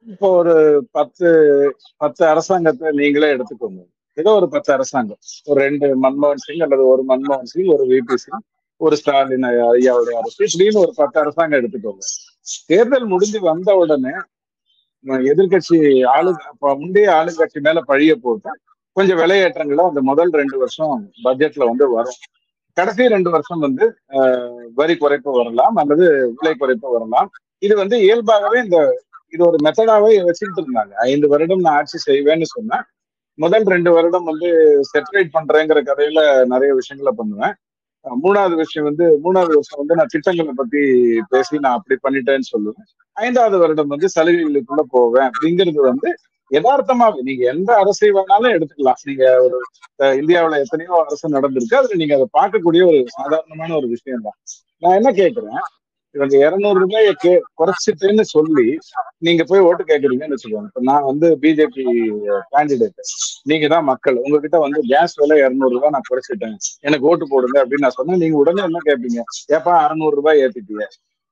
இப்போ ஒரு பத்து பத்து அரசாங்கத்தை நீங்களே எடுத்துக்கோங்க ஏதோ ஒரு பத்து அரசாங்கம் ஒரு ரெண்டு மன்மோகன் சிங் அல்லது ஒரு மன்மோகன் சிங் ஒரு விபி சிங் ஒரு ஸ்டாலின் ஐயாவுடைய அரசு இப்படின்னு ஒரு பத்து அரசாங்கம் எடுத்துக்கோங்க தேர்தல் முடிஞ்சு வந்த உடனே எதிர்கட்சி ஆளு அப்ப முந்தைய ஆளுங்கட்சி மேல பழிய போட்டு கொஞ்சம் விலையேற்றங்களை அந்த முதல் ரெண்டு வருஷம் பட்ஜெட்ல வந்து வரும் கடைசி ரெண்டு வருஷம் வந்து அஹ், வரி குறைப்பு வரலாம் அல்லது விலை குறைப்பு வரலாம் இது வந்து இயல்பாகவே இந்த இது ஒரு மெத்தடாவே வச்சுக்கிட்டு இருந்தாங்க ஐந்து வருடம் நான் ஆட்சி செய்வேன்னு சொன்னேன் முதல் ரெண்டு வருடம் வந்து செப்பரேட் பண்றேங்கிற கதையில நிறைய விஷயங்களை பண்ணுவேன் அஹ் மூணாவது விஷயம் வந்து மூணாவது வருஷம் வந்து நான் திட்டங்களை பத்தி பேசி நான் அப்படி பண்ணிட்டேன்னு சொல்லுவேன் ஐந்தாவது வருடம் வந்து சலுகைகளுக்குள்ள போவேன் அப்படிங்கிறது வந்து யதார்த்தமாவே நீங்க எந்த அரசை வேணாலும் எடுத்துக்கலாம் நீங்க ஒரு அஹ், இந்தியாவுல எத்தனையோ அரசு நடந்திருக்கு அதுல நீங்க அதை பார்க்கக்கூடிய ஒரு சாதாரணமான ஒரு விஷயம் தான் நான் என்ன கேக்குறேன் இவங்க இருநூறு ரூபாயை கே குறைச்சிட்டேன்னு சொல்லி நீங்க போய் ஓட்டு கேக்குறீங்கன்னு வச்சுக்கோங்க இப்ப நான் வந்து பிஜேபி கேண்டிடேட் நீங்க தான் மக்கள் உங்ககிட்ட வந்து கேஸ் விலை இருநூறு ரூபாய் நான் குறைச்சிட்டேன் எனக்கு ஓட்டு போடுங்க அப்படின்னு நான் சொன்னா நீங்க உடனே என்ன கேட்பீங்க ஏப்பா அறுநூறு ரூபாய் ஏத்திட்டிய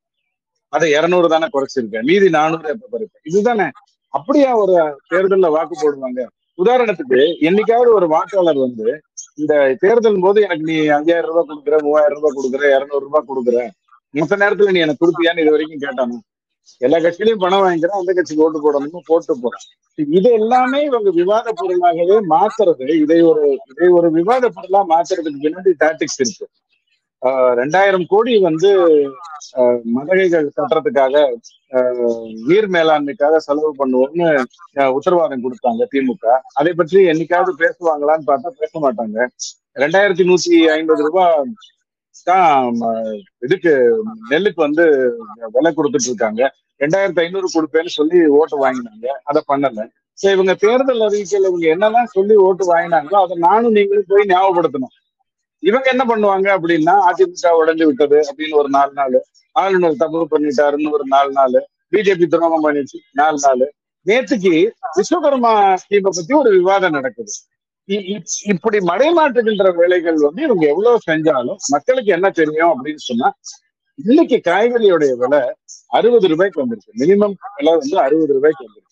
அதை இருநூறு தானே குறைச்சிருக்கேன் மீதி நானூறு எப்ப குறைப்பேன் இதுதானே அப்படியா ஒரு தேர்தல்ல வாக்கு போடுவாங்க உதாரணத்துக்கு என்னைக்காவது ஒரு வாக்காளர் வந்து இந்த தேர்தல் போது எனக்கு நீ அஞ்சாயிரம் ரூபாய் கொடுக்குற மூவாயிரம் ரூபாய் கொடுக்குற இருநூறு ரூபாய் கொடுக்குற மத்த நேரத்துல நீ எனக்கு கொடுப்பியான்னு இது வரைக்கும் கேட்டானு எல்லா கட்சியிலயும் பணம் வாங்கிக்கிறேன் அந்த கட்சிக்கு ஓட்டு போடணும்னு போட்டு போறேன் இது எல்லாமே இவங்க விவாத பொருளாகவே மாத்துறது இதை ஒரு இதை ஒரு விவாத பொருளா மாத்துறதுக்கு பின்னாடி டாக்டிக்ஸ் இருக்கு ஆஹ் ரெண்டாயிரம் கோடி வந்து ஆஹ் மதகைகள் கட்டுறதுக்காக ஆஹ் நீர் மேலாண்மைக்காக செலவு பண்ணுவோம்னு ஆஹ் உத்தரவாதம் கொடுத்தாங்க திமுக அதை பற்றி என்னைக்காவது பேசுவாங்களான்னு பார்த்தா பேச மாட்டாங்க ரெண்டாயிரத்தி நூத்தி ஐம்பது ரூபாய் தான் ஆஹ் இதுக்கு நெல்லுக்கு வந்து விலை கொடுத்துட்டு இருக்காங்க ரெண்டாயிரத்தி ஐநூறு கொடுப்பேன்னு சொல்லி ஓட்டு வாங்கினாங்க அதை பண்ணல சரி இவங்க தேர்தல் அறிவிக்கையில இவங்க என்னெல்லாம் சொல்லி ஓட்டு வாங்கினாங்களோ அதை நானும் நீங்களும் போய் ஞாபகப்படுத்தணும் இவங்க என்ன பண்ணுவாங்க அப்படின்னா அதிமுக உடைஞ்சு விட்டது அப்படின்னு ஒரு நாலு நாள் ஆளுநர் தப்பு பண்ணிட்டாருன்னு ஒரு நாலு நாள் பிஜேபி துரோகம் பண்ணிச்சு நாலு நாள் நேத்துக்கு விஸ்வகர்மா ஸ்கீமை பத்தி ஒரு விவாதம் நடக்குது இ- இ- இப்படி மடைமாற்றுகின்ற வேலைகள் வந்து இவங்க எவ்வளவு செஞ்சாலும் மக்களுக்கு என்ன தெரியும் அப்படின்னு சொன்னா இன்னைக்கு காய்கறியோடைய விலை அறுபது ரூபாய்க்கு வந்திருக்கு மினிமம் விலை வந்து அறுபது ரூபாய்க்கு வந்திருக்கு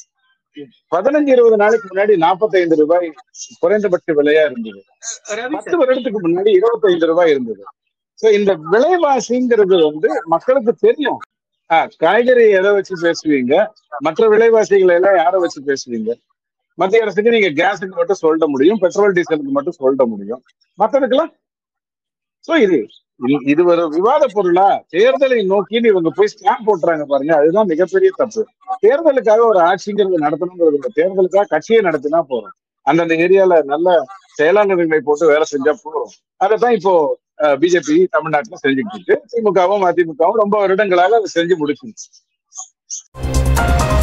பதினஞ்சு இருபது நாளைக்கு முன்னாடி 45 ரூபாய் குறைந்தபட்ச விலையா இருந்தது ரவி பத்து வருடத்துக்கு முன்னாடி 25 ரூபாய் இருந்தது சோ இந்த விலைவாசிங்கிறது வந்து மக்களுக்கு தெரியும் ஆஹ் காய்கறி எதை வச்சு பேசுவீங்க மற்ற விலைவாசிகளை எல்லாம் யாரை வச்சு பேசுவீங்க மத்திய அரசுக்கு நீங்க கேஸுக்கு மட்டும் சொல்ல முடியும் பெட்ரோல் டீசலுக்கு மட்டும் சொல்ல முடியும் மற்றதுக்கெல்லாம் சோ இது இது- இது ஒரு விவாத பொருளா தேர்தலை நோக்கின்னு இவங்க போய் ஸ்டாம்ப் போட்டுறாங்க பாருங்க அதுதான் மிகப்பெரிய தப்பு தேர்தலுக்காக ஒரு ஆட்சிங்கிறது நடத்தணுங்கிறது இல்லை தேர்தலுக்காக கட்சியை நடத்தினா போறோம் அந்தந்த ஏரியால நல்ல செயலாளர்களை போட்டு வேலை செஞ்சா போறோம் அதைத்தான் இப்போ பிஜேபி தமிழ்நாட்டுல செஞ்சுக்கிட்டு இருக்கு திமுகவும் அதிமுகவும் ரொம்ப வருடங்களாக அதை செஞ்சு முடிச்சிருச்சு